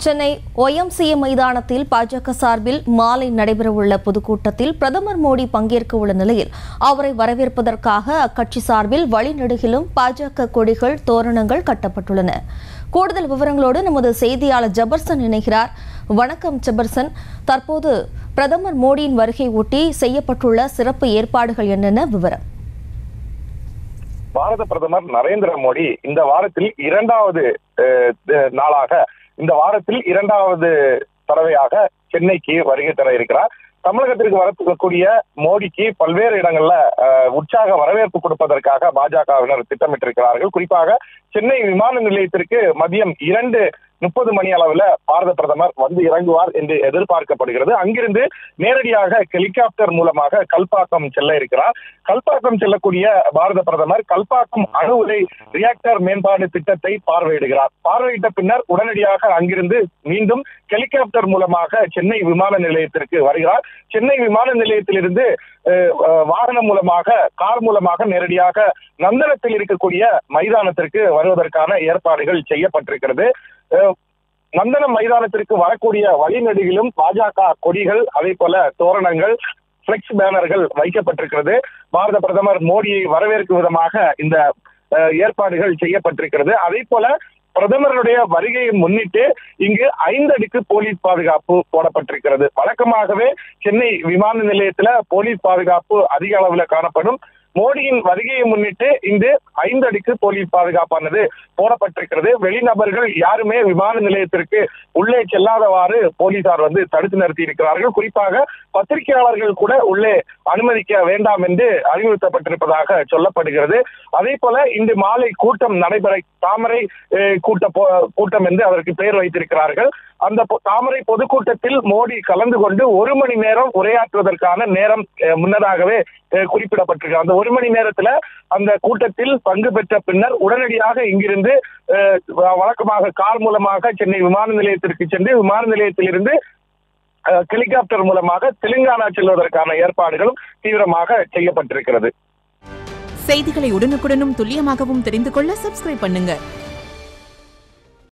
Chennai YMCA மைதானத்தில் பாஜக சார்பில் மாலை நடைபெறவுள்ள பொதுக்கூட்டத்தில் பிரதமர் மோடி பங்கேற்க உள்ள நிலையில் அவரை வரவேற்பதற்காக அக்கட்சி சார்பில் வழிநெடுகிலும் பாஜக கொடிகள் தோரணங்கள் கட்டப்பட்டுள்ளன கூடுதல் விவரங்களோடு நமது செய்தியாளர் ஜபர்சன் இணைகிறார் வணக்கம் ஜபர்சன் தற்போது பிரதமர் மோடியின் வருகை ஒட்டி செய்யப்பட்டுள்ள சிறப்பு ஏற்பாடுகள் என்னென்ன விவரம் பாரத பிரதமர் நரேந்திர மோடி இந்த வாரத்தில் இரண்டாவது அஹ், த- நாளாக இந்த வாரத்தில் இரண்டாவது தடவையாக சென்னைக்கு வருகை தர இருக்கிறார் தமிழகத்திற்கு வரக்கூடிய மோடிக்கு பல்வேறு இடங்கள்ல அஹ், உற்சாக வரவேற்பு கொடுப்பதற்காக பாஜகவினர் திட்டமிட்டிருக்கிறார்கள் குறிப்பாக சென்னை விமான நிலையத்திற்கு மதியம் இரண்டு முப்பது மணி அளவுல பாரத பிரதமர் வந்து இறங்குவார் என்று எதிர்பார்க்கப்படுகிறது அங்கிருந்து நேரடியாக ஹெலிகாப்டர் மூலமாக கல்பாக்கம் செல்ல இருக்கிறார் கல்பாக்கம் செல்லக்கூடிய பாரத பிரதமர் கல்பாக்கம் அணு உலை ரியாக்டர் மேம்பாடு திட்டத்தை பார்வையிடுகிறார் பார்வையிட்ட பின்னர் உடனடியாக அங்கிருந்து மீண்டும் ஹெலிகாப்டர் மூலமாக சென்னை விமான நிலையத்திற்கு வருகிறார் சென்னை விமான நிலையத்திலிருந்து அஹ், அஹ், வாகனம் மூலமாக கார் மூலமாக நேரடியாக நந்தனத்தில் இருக்கக்கூடிய மைதானத்திற்கு வருவதற்கான ஏற்பாடுகள் செய்யப்பட்டிருக்கிறது அஹ், நந்தனம் மைதானத்திற்கு வரக்கூடிய வழிநெடுகிலும் பாஜக கொடிகள் அதே போல தோரணங்கள் பிளெக்ஸ் பேனர்கள் வைக்கப்பட்டிருக்கிறது பாரத பிரதமர் மோடியை வரவேற்கும் விதமாக இந்த அஹ், ஏற்பாடுகள் செய்யப்பட்டிருக்கிறது அதே போல பிரதமருடைய வருகையை முன்னிட்டு இங்கு ஐந்து அடுக்கு போலீஸ் பாதுகாப்பு போடப்பட்டிருக்கிறது வழக்கமாகவே சென்னை விமான நிலையத்துல போலீஸ் பாதுகாப்பு அதிக அளவுல காணப்படும் மோடியின் வருகையை முன்னிட்டு இங்கு ஐந்து அடுக்கு போலீஸ் பாதுகாப்பானது போடப்பட்டிருக்கிறது வெளிநபர்கள் யாருமே விமான நிலையத்திற்கு உள்ளே செல்லாதவாறு போலீசார் வந்து தடுத்து நிறுத்தி இருக்கிறார்கள் குறிப்பாக பத்திரிகையாளர்கள் கூட உள்ளே அனுமதிக்க வேண்டாம் என்று அறிவுறுத்தப்பட்டிருப்பதாக சொல்லப்படுகிறது அதே போல இன்று மாலை கூட்டம் நடைபெற தாமரை அஹ், கூட்ட போ- கூட்டம் என்று அதற்கு பெயர் வைத்திருக்கிறார்கள் அந்த பொ- தாமரை பொதுக்கூட்டத்தில் மோடி கலந்து கொண்டு ஒரு மணி நேரம் உரையாற்றுவதற்கான நேரம் அஹ், முன்னதாகவே அஹ், குறிப்பிடப்பட்டிருக்கு அந்த ஒரு மணி நேரத்துல அந்த கூட்டத்தில் பங்கு பெற்ற பின்னர் உடனடியாக இங்கிருந்து அஹ், வ- வழக்கமாக கார் மூலமாக சென்னை விமான நிலையத்திற்கு சென்று விமான நிலையத்திலிருந்து அஹ், ஹெலிகாப்டர் மூலமாக தெலுங்கானா செல்வதற்கான ஏற்பாடுகளும் தீவிரமாக செய்யப்பட்டிருக்கிறது செய்திகளை உடனுக்குடனும் துல்லியமாகவும் தெரிந்து கொள்ள சப்ஸ்கிரைப் பண்ணுங்க